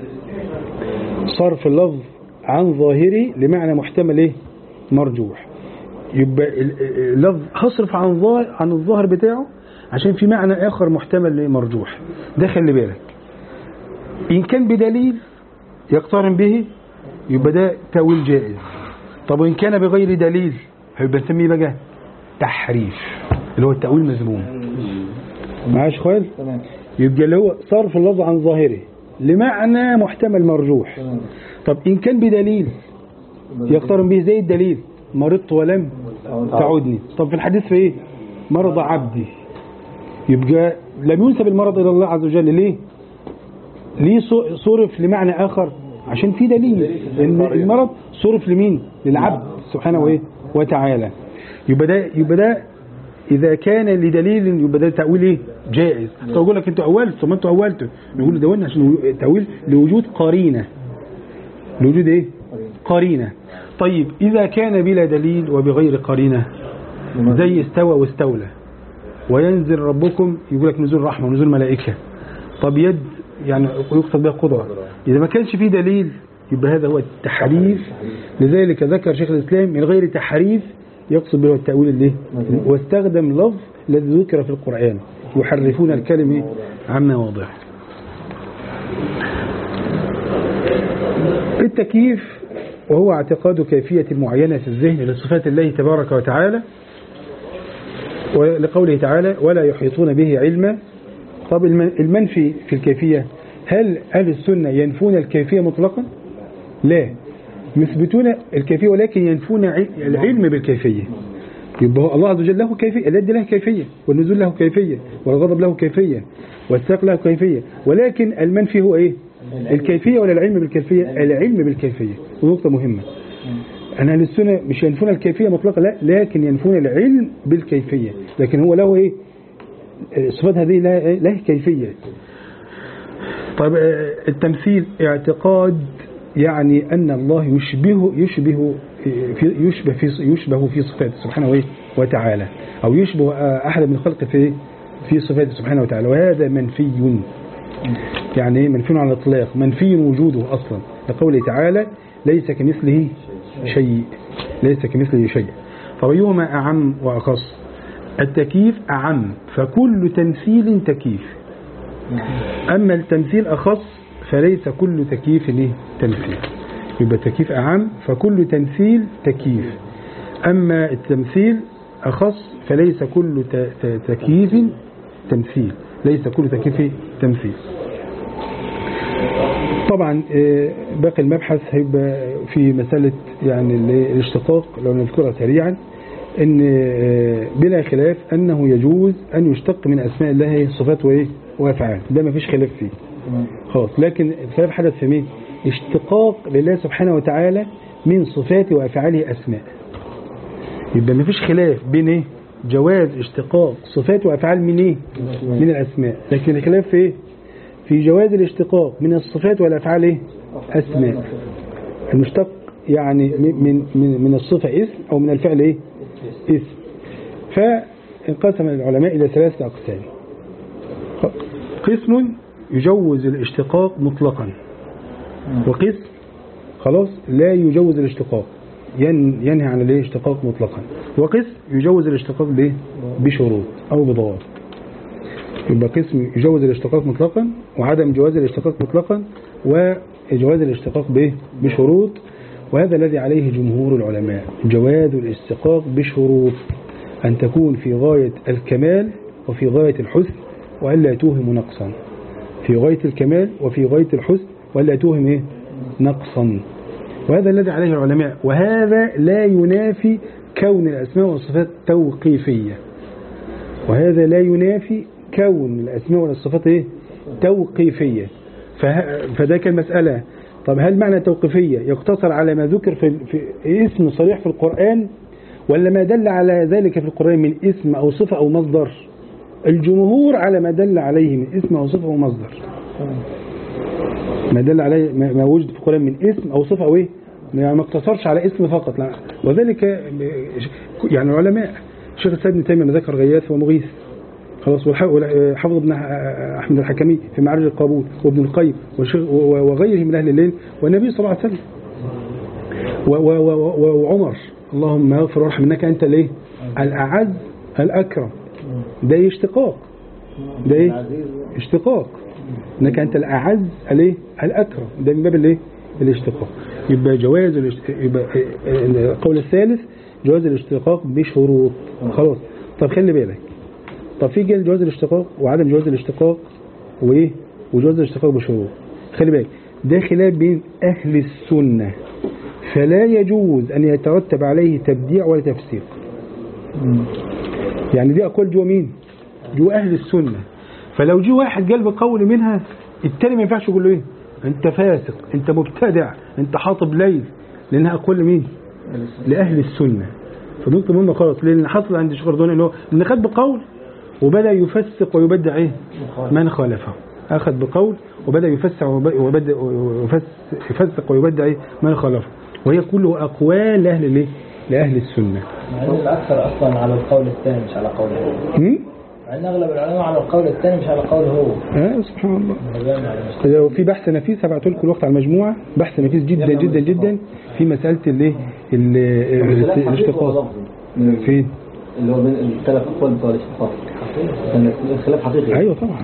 صرف اللفظ عن ظاهره لمعنى محتمل ايه مرجوح يبقى ال- ال- اللفظ هصرف عن ظاهر عن الظاهر بتاعه عشان في معنى آخر محتمل إيه؟ مرجوح ده خلي بالك إن كان بدليل يقترن به يبقى ده تأويل جائز طب وإن كان بغير دليل هيبقى نسميه بقى تحريف اللي هو التأويل مذموم معاش خالد تمام يبقى اللي هو صرف اللفظ عن ظاهره لمعنى محتمل مرجوح تمام طب إن كان بدليل يقترن به زي الدليل مرضت ولم تعودني طب في الحديث في ايه مرض عبدي يبقى لم ينسب المرض إلى الله عز وجل ليه ليه ص- صرف لمعنى آخر عشان في دليل ان المرض صرف لمين للعبد سبحانه وايه وتعالى يبقى ده يبقى ده إذا كان لدليل يبقى ده تأويل إيه؟ جائز طب أقول لك أنتوا أولت طب ما أنتوا أولتوا نقول ده قلنا عشان تأويل لوجود قرينة لوجود إيه؟ قرينة طيب إذا كان بلا دليل وبغير قرينة زي استوى واستولى وينزل ربكم يقول لك نزول رحمة ونزول ملائكة طب يد يعني يقصد بها قدرة إذا ما كانش فيه دليل يبقى هذا هو التحريف لذلك ذكر شيخ الإسلام من غير تحريف يقصد به التأويل الايه واستخدم لفظ الذي ذكر في القرآن يحرفون الكلمة عن مواضعه التكييف وهو اعتقاد كيفية معينة في الذهن لصفات الله تبارك وتعالى ولقوله تعالى ولا يحيطون به علما طب الم- المنفي في الكيفية هل أهل السنة ينفون الكيفية مطلقا لا يثبتون الكيفية ولكن ينفون ع- العلم بالكيفية يبقى هو الله عز وجل له كيفية اليد له كيفية والنزول له كيفية والغضب له كيفية والساق له كيفية ولكن المنفي هو ايه الكيفية ولا العلم بالكيفية العلم بالكيفية ونقطة مهمة أنا أهل السنة مش ينفون الكيفية مطلقة لا لكن ينفون العلم بالكيفية لكن هو له إيه الصفات هذه لها إيه؟ له كيفية طيب آه، التمثيل اعتقاد يعني أن الله يشبه يشبه في يشبه في يشبه في صفاته سبحانه وإيه؟ وتعالى أو يشبه آه، أحد من خلقه في في صفاته سبحانه وتعالى وهذا منفي يعني إيه؟ منفي على الإطلاق منفي وجوده أصلا لقوله تعالى ليس كمثله شيء ليس كمثله شيء طب أيهما أعم وأخص التكييف أعم فكل تمثيل تكييف أما التمثيل أخص فليس كل تكييف له تمثيل يبقى التكييف أعم فكل تمثيل تكييف أما التمثيل أخص فليس كل ت- ت- تكييف تمثيل ليس كل تكييف تمثيل طبعا آه، باقي المبحث هيبقى في مسألة يعني ال- الاشتقاق لو نذكرها سريعا ان آه، بلا خلاف انه يجوز ان يشتق من اسماء الله صفات وايه وافعال ده ما فيش خلاف فيه خلاص لكن الخلاف حدث في مين اشتقاق لله سبحانه وتعالى من صفات وافعاله اسماء يبقى ما فيش خلاف بين ايه جواز اشتقاق صفات وافعال من ايه من الاسماء لكن الخلاف في ايه في جواز الاشتقاق من الصفات والافعال ايه اسماء المشتق يعني من من من الصفه اسم او من الفعل ايه اسم فانقسم العلماء الى ثلاثه اقسام قسم يجوز الاشتقاق مطلقا وقسم خلاص لا يجوز الاشتقاق ين- ينهي عن الايه اشتقاق مطلقا وقسم يجوز الاشتقاق بايه بشروط او بضوابط يبقى قسم يجوز الاشتقاق مطلقا وعدم جواز الاشتقاق مطلقا وجواز الاشتقاق بايه بشروط وهذا الذي عليه جمهور العلماء جواز الاشتقاق بشروط أن تكون في غاية الكمال وفي غاية الحسن وألا توهم نقصا في غاية الكمال وفي غاية الحسن وألا توهم إيه؟ نقصا وهذا الذي عليه العلماء وهذا لا ينافي كون الأسماء والصفات توقيفية وهذا لا ينافي كون الأسماء والصفات إيه؟ توقيفية فه... فده كان مسألة طب هل معنى توقيفية يقتصر على ما ذكر في, في اسم صريح في القرآن ولا ما دل على ذلك في القرآن من اسم أو صفة أو مصدر الجمهور على ما دل عليه من اسم أو صفة أو مصدر ما دل عليه ما ما وجد في القرآن من اسم أو صفة أو إيه يعني ما اقتصرش على اسم فقط لا وذلك يعني العلماء الشيخ السيد ابن تيمية ذكر غياث ومغيث خلاص وحفظ ابن أحمد الحكمي في معارج القبول وابن القيم والشيخ- وغيره من أهل الليل والنبي صلى الله عليه وسلم و- و- و- وعمر اللهم اغفر وارحم انك انت الايه الاعز الاكرم ده اشتقاق ده ايه اشتقاق انك انت الاعز الايه الاكرم ده من باب الايه الاشتقاق يبقى جواز الاشت... يبقى القول الثالث جواز الاشتقاق بشروط خلاص طب خلي بالك طب في جواز الاشتقاق وعدم جواز الاشتقاق وايه وجواز الاشتقاق بشروط خلي بالك ده خلاف بين اهل السنه فلا يجوز أن يترتب عليه تبديع ولا تفسيق يعني دي أقوال جوا مين جوا أهل السنة فلو جه واحد قال بقول منها التاني ما ينفعش يقول له ايه انت فاسق انت مبتدع انت حاطب ليل لانها اقوال مين لاهل السنه فنقطه مهمه خالص لان حصل عند الشيخ رضوان ان هو ان خد بقول وبدا يفسق ويبدع ايه من خالفه اخذ بقول وبدا يفسق وبدا يفس- يفسق ويبدع ايه من خالفه وهي كله اقوال لاهل الايه لاهل السنه مع ان الاكثر اصلا على القول الثاني مش على قوله هو هم؟ مع ان اغلب العلماء على القول الثاني مش على قوله هو اه سبحان الله هذا على المستوى. وفي بحث نفيس هبعت لكم الوقت على المجموعة بحث نفيس جدا جدا جدا في مسألة الايه ال- ال- الاشتقاق فين اللي هو بين الثلاث اقوال بتوع الاشتقاق كان الخلاف حقيقي ايوه طبعا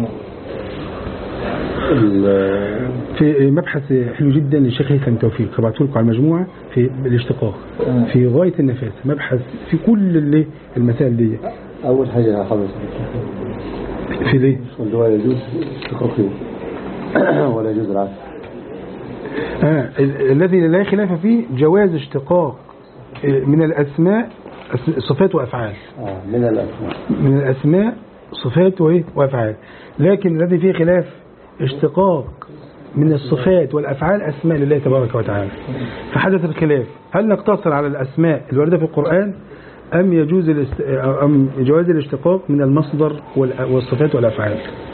في مبحث حلو جدا للشيخ هيثم توفيق هبعته لكم على المجموعة في الاشتقاق في غاية النفاس مبحث في كل اللي المسائل دي اول حاجه يا حضرتك في ليه اللي هو يجوز استقراقي ولا يجوز العكس آه ال- الذي لا خلاف فيه جواز اشتقاق آه، من الأسماء أس- صفات وأفعال اه من الاسماء من الأسماء صفات وإيه؟ وأفعال لكن الذي فيه خلاف اشتقاق من الصفات والأفعال أسماء لله تبارك وتعالى فحدث الخلاف هل نقتصر على الأسماء الواردة في القرآن أم يجوز الاست... أم جواز الاشتقاق من المصدر وال- والصفات والأفعال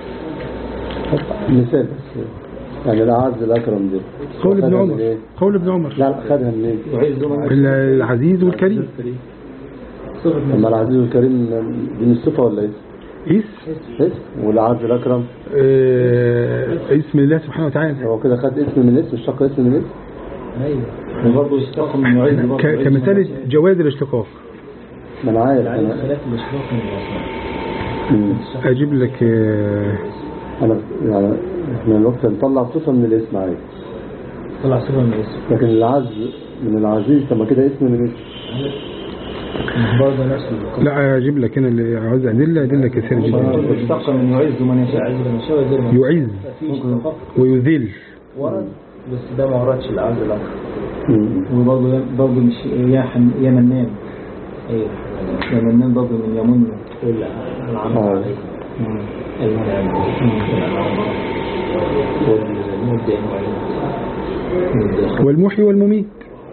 مثال بس يعني الأعز الأكرم دي قول ابن خدها عمر منين؟ قول ابن عمر لا لا خدها منين؟ يعز من العزيز والكريم أما العزيز الكريم دي مش صفة ولا اسم؟ اسم اسم والأعز الأكرم آه، اسم الله سبحانه وتعالى هو كده خد اسم من اسم اشتق اسم من اسم ايوه وبرضه يشتق من يعز برضه ك- يعز كمثال من- جواز الاشتقاق ما أنا عارف عليه أنا خلاف الاشتراك من الاسماء مم. أجيب لك آه، أنا يعني إحنا الوقت نطلع صفة من الاسم عادي طلع صفه من الاسم لكن العز من العزيز طب ما كده اسم من اسم برضه نفس القصة. لا أجيب لك أنا اللي عاوز أدلة أدلة كثيرة جدا يشتق من يعز من يشاء عايز لما شوى زي ما يعز في اشتقاق ويذل ورد بس ده ما وردش العز الاخر مم. وبرضه برضه مش يا حن يا منان ايوه يا منان برضه من يمن كل العمل آه. عليه المنعم والمبدع المعين والمحيي والمميت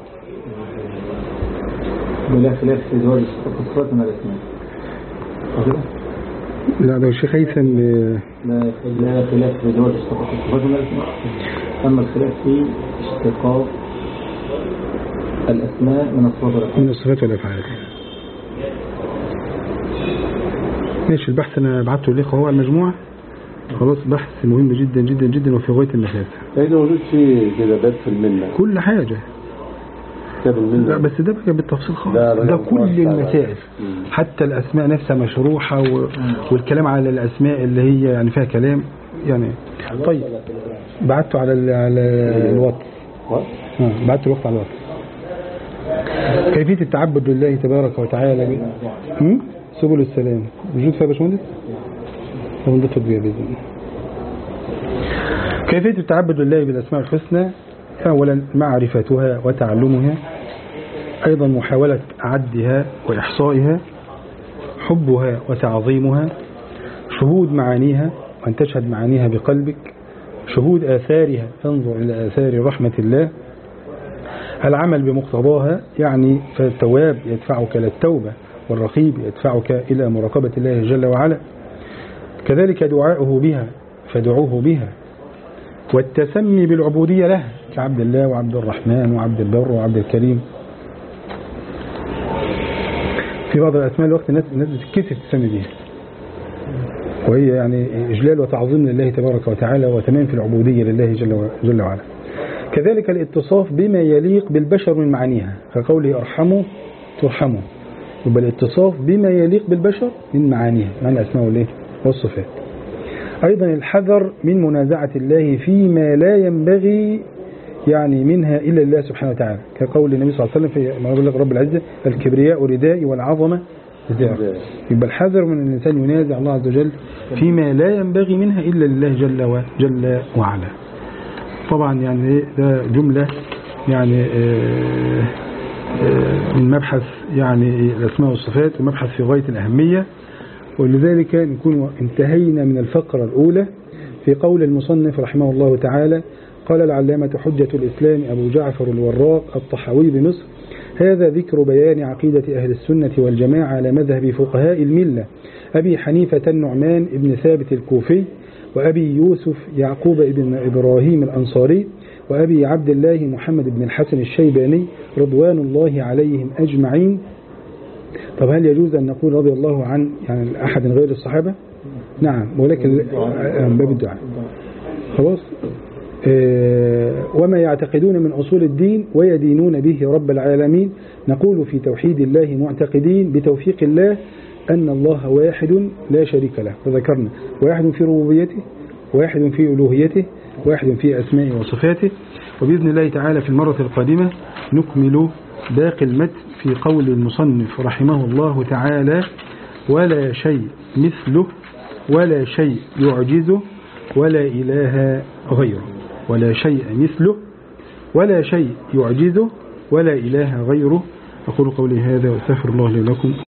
ولا خلاف في زواج اشتقاق الصفات من الاسماء كده؟ لا ده الشيخ هيثم آه، لا لا خلاف في زواج اشتقاق الصفات من الاسماء اما الخلاف في اشتقاق الاسماء من الصفات والافعال من الصفات والأفعال ماشي البحث أنا بعته لك هو على المجموعة خلاص بحث مهم جدا جدا جدا وفي غاية النفاذ لأنه موجود فيه كده باب في المنة كل حاجة كتاب لا المنة بس ده بقى بالتفصيل خالص ده بقى ده خلاص كل بقى. المسائل مم. حتى الأسماء نفسها مشروحة و... والكلام على الأسماء اللي هي يعني فيها كلام يعني طيب بعته على ال... على الواتس وات؟ آه، بعته الوقت على الواتس كيفية التعبد لله تبارك وتعالى ب... هم؟ سبل السلام موجود فيها يا باشمهندس؟ طب ده تطبيق بإذن الله كيفية التعبد لله بالأسماء الحسنى أولا معرفتها وتعلمها أيضا محاولة عدها وإحصائها حبها وتعظيمها شهود معانيها وأن تشهد معانيها بقلبك شهود آثارها انظر إلى آثار رحمة الله العمل بمقتضاها يعني فالتواب يدفعك للتوبة والرقيب يدفعك إلى مراقبة الله جل وعلا كذلك دعاؤه بها فدعوه بها والتسمي بالعبودية له كعبد الله وعبد الرحمن وعبد البر وعبد الكريم في بعض الأسماء الوقت الناس الناس بتتكسف تسمي بيها وهي يعني إجلال وتعظيم لله تبارك وتعالى وتمام في العبودية لله جل و- جل وعلا كذلك الاتصاف بما يليق بالبشر من معانيها كقوله ارحموا ترحموا يبقى الاتصاف بما يليق بالبشر من معانيها معنى الأسماء والإيه؟ والصفات أيضا الحذر من منازعة الله فيما لا ينبغي يعني منها إلا الله سبحانه وتعالى كقول النبي صلى الله عليه وسلم في ما يقول لك رب العزة الكبرياء ردائي والعظمة إزار يبقى الحذر من أن الإنسان ينازع الله عز وجل فيما لا ينبغي منها إلا لله جل وجل وعلا طبعا يعني إيه ده جملة يعني آه، آه، من مبحث يعني الأسماء والصفات ومبحث في غاية الأهمية ولذلك نكون انتهينا من الفقرة الأولى في قول المصنف رحمه الله تعالى قال العلامة حجة الإسلام أبو جعفر الوراق الطحاوي بمصر هذا ذكر بيان عقيدة أهل السنة والجماعة على مذهب فقهاء الملة أبي حنيفة النعمان ابن ثابت الكوفي وأبي يوسف يعقوب ابن إبراهيم الأنصاري وأبي عبد الله محمد بن الحسن الشيباني رضوان الله عليهم أجمعين طب هل يجوز أن نقول رضي الله عن يعني أحد غير الصحابة نعم ولكن آه، باب الدعاء خلاص آه، وما يعتقدون من أصول الدين ويدينون به رب العالمين نقول في توحيد الله معتقدين بتوفيق الله أن الله واحد لا شريك له وذكرنا واحد في ربوبيته واحد في ألوهيته واحد في أسمائه وصفاته وبإذن الله تعالى في المرة القادمة نكمل باقي المتن في قول المصنف رحمه الله تعالى ولا شيء مثله ولا شيء يعجزه ولا إله غيره ولا شيء مثله ولا شيء يعجزه ولا إله غيره أقول قولي هذا وأستغفر الله لي ولكم